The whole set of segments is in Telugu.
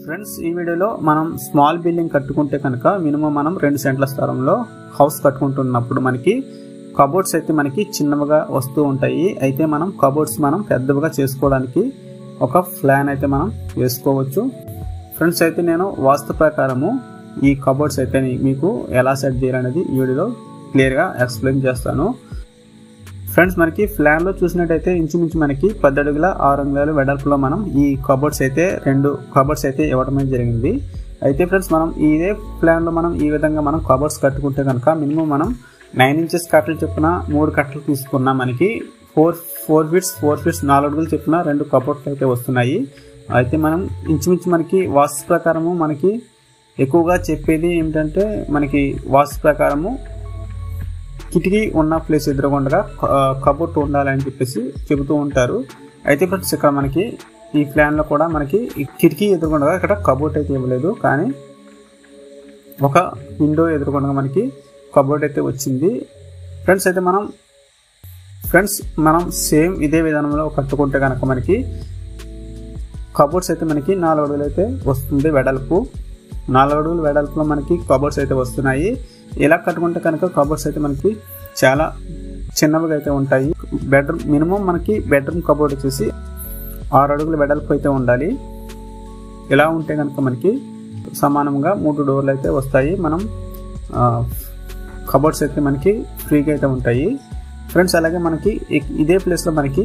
ఫ్రెండ్స్ ఈ వీడియోలో మనం స్మాల్ బిల్డింగ్ కట్టుకుంటే కనుక మినిమం మనం రెండు సెంట్ల స్థలంలో హౌస్ కట్టుకుంటున్నప్పుడు మనకి కబోర్డ్స్ అయితే మనకి చిన్నవిగా వస్తూ ఉంటాయి అయితే మనం కబోర్డ్స్ మనం పెద్దవిగా చేసుకోవడానికి ఒక ప్లాన్ అయితే మనం వేసుకోవచ్చు ఫ్రెండ్స్ అయితే నేను వాస్తు ప్రకారము ఈ కబోర్డ్స్ అయితే మీకు ఎలా సెట్ చేయాలనేది ఈ వీడియోలో క్లియర్గా ఎక్స్ప్లెయిన్ చేస్తాను ఫ్రెండ్స్ మనకి ప్లాన్లో చూసినట్టయితే ఇంచుమించు మనకి పది అడుగుల ఆరు అంగుళాలు వెడల్పులో మనం ఈ కబోర్డ్స్ అయితే రెండు కబోర్డ్స్ అయితే ఇవ్వడమే జరిగింది అయితే ఫ్రెండ్స్ మనం ఇదే ప్లాన్లో మనం ఈ విధంగా మనం కబోర్డ్స్ కట్టుకుంటే కనుక మినిమం మనం నైన్ ఇంచెస్ కట్టలు చొప్పున మూడు కట్టలు తీసుకున్నా మనకి four four feets four feets నాలుగు అడుగులు చొప్పున రెండు కబోర్డ్స్ అయితే వస్తున్నాయి అయితే మనం ఇంచుమించు మనకి వాస్తు ప్రకారము మనకి ఎక్కువగా చెప్పేది ఏమిటంటే మనకి వాస్తు ప్రకారము కిటికీ ఉన్న ప్లేస్ ఎదురుగుండగా కబోర్డ్ ఉండాలని చెప్పేసి చెబుతూ ఉంటారు అయితే ఫ్రెండ్స్ ఇక్కడ మనకి ఈ ప్లాన్లో కూడా మనకి ఈ కిటికీ ఎదురుగుండగా ఇక్కడ కబోర్డ్ అయితే ఇవ్వలేదు కానీ ఒక విండో ఎదురుగుండగా మనకి కబోర్డ్ అయితే వచ్చింది ఫ్రెండ్స్ అయితే మనం ఫ్రెండ్స్ మనం సేమ్ ఇదే విధానంలో కట్టుకుంటే కనుక మనకి కబోర్డ్స్ అయితే మనకి నాలుగు అడుగులు అయితే వస్తుంది వెడల్పు నాలుగు అడుగులు వెడల్పులో మనకి కబోర్డ్స్ అయితే వస్తున్నాయి ఇలా కట్టుకుంటే కనుక కబోర్డ్స్ అయితే మనకి చాలా చిన్నవిగా అయితే ఉంటాయి బెడ్రూమ్ మినిమం మనకి బెడ్రూమ్ కబోర్డ్ వచ్చేసి ఆరు అడుగుల వెడల్పు అయితే ఉండాలి ఇలా ఉంటే కనుక మనకి సమానంగా మూడు డోర్లు అయితే వస్తాయి మనం కబోర్డ్స్ అయితే మనకి ఫ్రీగా అయితే ఉంటాయి ఫ్రెండ్స్ అలాగే మనకి ఇదే ప్లేస్లో మనకి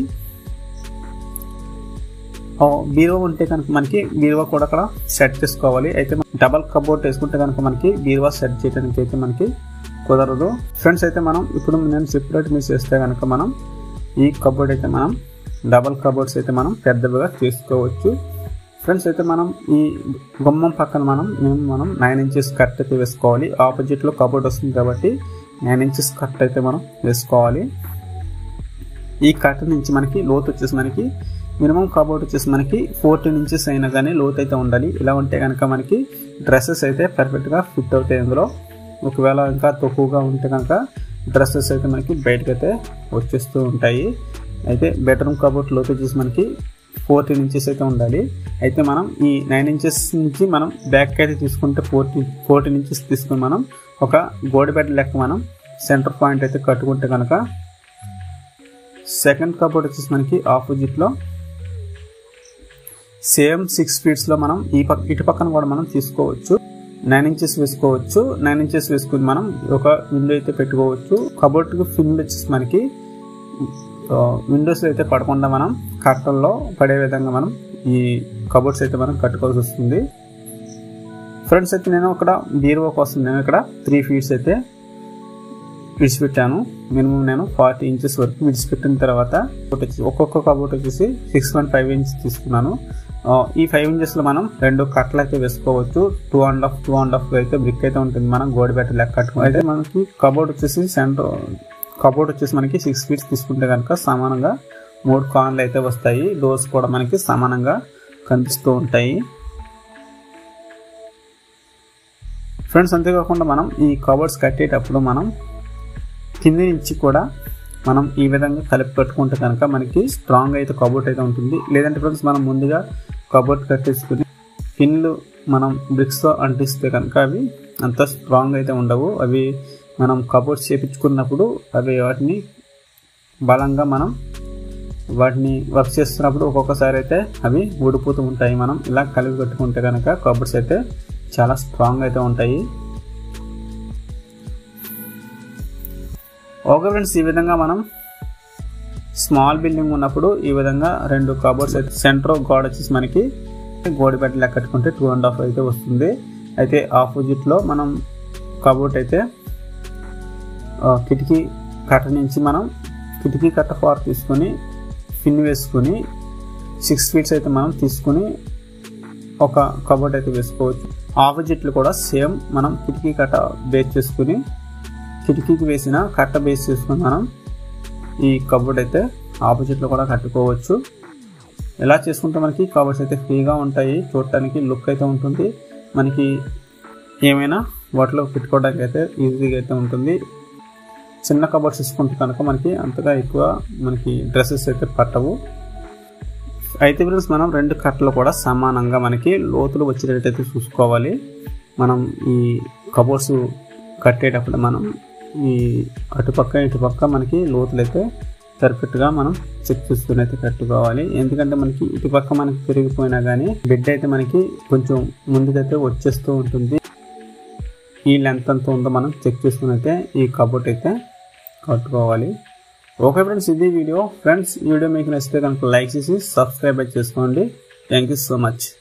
బీరువా ఉంటే కనుక మనకి బీరువా కూడా అక్కడ సెట్ చేసుకోవాలి అయితే డబల్ కబోర్డ్ వేసుకుంటే కనుక మనకి బీరువా సెట్ చేయడానికి అయితే మనకి కుదరదు ఫ్రెండ్స్ అయితే మనం ఇప్పుడు నేను సెపరేట్ మిస్ చేస్తే కనుక మనం ఈ కబోర్డ్ అయితే మనం డబల్ కబోర్డ్స్ అయితే మనం పెద్దవిగా చేసుకోవచ్చు ఫ్రెండ్స్ అయితే మనం ఈ గుమ్మం పక్కన మనం మేము మనం నైన్ ఇంచెస్ కట్ అయితే వేసుకోవాలి ఆపోజిట్లో కబోర్డ్ వస్తుంది కాబట్టి నైన్ ఇంచెస్ కట్ అయితే మనం వేసుకోవాలి ఈ కట్ నుంచి మనకి లోతు వచ్చేసి మనకి మినిమం కబోర్డ్ వచ్చేసి మనకి ఫోర్టీన్ ఇంచెస్ అయినా కానీ లోత్ అయితే ఉండాలి ఇలా ఉంటే కనుక మనకి డ్రెస్సెస్ అయితే పర్ఫెక్ట్గా ఫిట్ అవుతాయి అందులో ఒకవేళ ఇంకా తక్కువగా ఉంటే కనుక డ్రెస్సెస్ అయితే మనకి బయటకు అయితే వచ్చేస్తూ ఉంటాయి అయితే బెడ్రూమ్ కబోర్డ్ లోత్ వచ్చేసి మనకి ఫోర్టీన్ ఇంచెస్ అయితే ఉండాలి అయితే మనం ఈ నైన్ ఇంచెస్ నుంచి మనం బ్యాక్ అయితే తీసుకుంటే ఫోర్టీన్ ఫోర్టీన్ ఇంచెస్ తీసుకుని మనం ఒక గోడి బెడ్ లెక్క మనం సెంటర్ పాయింట్ అయితే కట్టుకుంటే కనుక సెకండ్ కబోర్డ్ వచ్చేసి మనకి ఆపోజిట్లో సేమ్ సిక్స్ ఫీట్స్లో మనం ఈ పక్క ఇటు పక్కన కూడా మనం తీసుకోవచ్చు నైన్ ఇంచెస్ వేసుకోవచ్చు నైన్ ఇంచెస్ వేసుకుని మనం ఒక విండో అయితే పెట్టుకోవచ్చు కబోర్డ్కి ఫిన్ వచ్చేసి మనకి విండోస్ అయితే పడకుండా మనం కట్టల్లో పడే విధంగా మనం ఈ కబోర్డ్స్ అయితే మనం కట్టుకోవాల్సి వస్తుంది ఫ్రెండ్స్ అయితే నేను ఇక్కడ బీరువా కోసం నేను ఇక్కడ త్రీ ఫీట్స్ అయితే విడిచిపెట్టాను మినిమం నేను ఫార్టీ ఇంచెస్ వరకు విడిచిపెట్టిన తర్వాత ఒక్కొక్క కబోర్డ్ వచ్చేసి సిక్స్ పాయింట్ ఫైవ్ ఇంచెస్ తీసుకున్నాను ఈ ఫైవ్ ఇంచెస్లో మనం రెండు కట్టలు అయితే వేసుకోవచ్చు two and half two and half అయితే బ్రిక్ అయితే ఉంటుంది మనం గోడి బెట్ట లెక్క కట్టుకుని అయితే మనకి కబోర్డ్ వచ్చేసి సెంటర్ కబోర్డ్ వచ్చేసి మనకి సిక్స్ ఫీట్స్ తీసుకుంటే కనుక సమానంగా మూడు కార్నర్లు అయితే వస్తాయి డోర్స్ కూడా మనకి సమానంగా కనిపిస్తూ ఉంటాయి ఫ్రెండ్స్ అంతేకాకుండా మనం ఈ కబోర్డ్స్ కట్టేటప్పుడు మనం కింది నుంచి కూడా మనం ఈ విధంగా కలిపి కట్టుకుంటే కనుక మనకి స్ట్రాంగ్ అయితే కబోర్డ్ అయితే ఉంటుంది లేదంటే ఫ్రెండ్స్ మనం ముందుగా కబోర్డ్ కట్టేసుకుని పిన్లు మనం బ్రిక్స్తో అంటిస్తే కనుక అవి అంత స్ట్రాంగ్ అయితే ఉండవు అవి మనం కబోర్డ్స్ చేపించుకున్నప్పుడు అవి వాటిని బలంగా మనం వాటిని వర్క్ చేస్తున్నప్పుడు ఒక్కొక్కసారి అయితే అవి ఊడిపోతూ ఉంటాయి మనం ఇలా కలిపి కట్టుకుంటే కనుక కబోర్డ్స్ అయితే చాలా స్ట్రాంగ్ అయితే ఉంటాయి ఓకే ఫ్రెండ్స్ ఈ విధంగా మనం స్మాల్ బిల్డింగ్ ఉన్నప్పుడు ఈ విధంగా రెండు కబోర్డ్స్ అయితే సెంటర్ గోడ వచ్చేసి మనకి గోడి బెడ్ లెక్క కట్టుకుంటే టూ అండ్ హాఫ్ అయితే వస్తుంది అయితే ఆపోజిట్లో మనం కబోర్డ్ అయితే కిటికీ కట్ట నుంచి మనం కిటికీ కట్ట ఫార్ తీసుకొని పిన్ వేసుకొని సిక్స్ ఫీట్స్ అయితే మనం తీసుకుని ఒక కబోర్డ్ అయితే వేసుకోవచ్చు ఆపోజిట్లు కూడా సేమ్ మనం కిటికీ కట్ట బేస్ చేసుకుని కిటికీకి వేసిన కట్ట బేస్ చేసుకుని మనం ఈ కబోర్డ్ అయితే ఆపోజిట్లో కూడా కట్టుకోవచ్చు ఇలా చేసుకుంటే మనకి కబోర్డ్స్ అయితే ఫ్రీగా ఉంటాయి చూడటానికి లుక్ అయితే ఉంటుంది మనకి ఏమైనా వాటిలో పెట్టుకోవడానికి అయితే ఈజీగా అయితే ఉంటుంది చిన్న కబోర్డ్స్ తీసుకుంటే కనుక మనకి అంతగా ఎక్కువ మనకి డ్రెస్సెస్ అయితే పట్టవు అయితే ఫ్రెండ్స్ మనం రెండు కట్టలు కూడా సమానంగా మనకి లోతులు వచ్చేటట్టయితే చూసుకోవాలి మనం ఈ కబోర్డ్స్ కట్టేటప్పుడు మనం ఈ అటుపక్క ఇటుపక్క మనకి లోతులు అయితే పర్ఫెక్ట్గా మనం చెక్ చేసుకుని అయితే కట్టుకోవాలి ఎందుకంటే మనకి ఇటుపక్క మనకి పెరిగిపోయినా కానీ బెడ్ అయితే మనకి కొంచెం ముందుకైతే వచ్చేస్తూ ఉంటుంది ఈ లెంత్ ఎంత ఉందో మనం చెక్ చేసుకుని అయితే ఈ కబోర్డ్ అయితే కట్టుకోవాలి ఓకే ఫ్రెండ్స్ ఇది వీడియో ఫ్రెండ్స్ ఈ వీడియో మీకు నచ్చితే కనుక లైక్ చేసి సబ్స్క్రైబ్ చేసుకోండి థ్యాంక్ యూ సో మచ్